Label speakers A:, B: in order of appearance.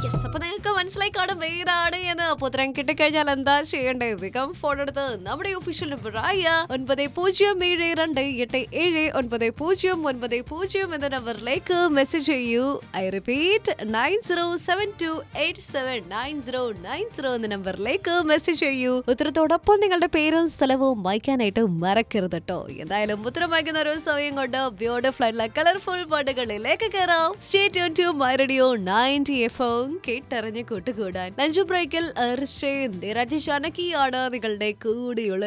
A: yes അപ്പൊ നിങ്ങൾക്ക് മനസ്സിലായി കാണും ഏതാണ് എന്ന് അപ്പൊ ഉത്തരം കിട്ടിക്കഴിഞ്ഞാൽ എന്താ ചെയ്യേണ്ടത് വേഗം ഫോൺ എടുത്ത് നമ്മുടെ ഒഫീഷ്യൽ നമ്പറായ ഒൻപത് പൂജ്യം ഏഴ് രണ്ട് എട്ട് ഏഴ് ഒൻപത് പൂജ്യം ഒൻപത് പൂജ്യം എന്ന നമ്പറിലേക്ക് മെസ്സേജ് ചെയ്യൂ I repeat nine zero seven two eight seven nine zero nine zero എന്ന നമ്പറിലേക്ക് മെസ്സേജ് ചെയ്യൂ ഉത്തരത്തോടൊപ്പം നിങ്ങളുടെ പേരും സ്ഥലവും വായിക്കാനായിട്ട് മറക്കരുത് കേട്ടോ എന്തായാലും ഉത്തരം വായിക്കുന്ന ഒരു സമയം കൊണ്ട് ബ്യൂട്ടിഫുൾ ആയിട്ടുള്ള കളർഫുൾ പാട്ടുകളിലേക്ക് കയറാം stay tune to my radio ninety F M കേട്ടറിഞ്ഞ് കൂട്ടുകൂടാൻ ലഞ്ച് ബ്രേക്കിൽ രാജേഷ് അനക്കിയാണ് നിങ്ങളുടെ കൂടെയുള്ള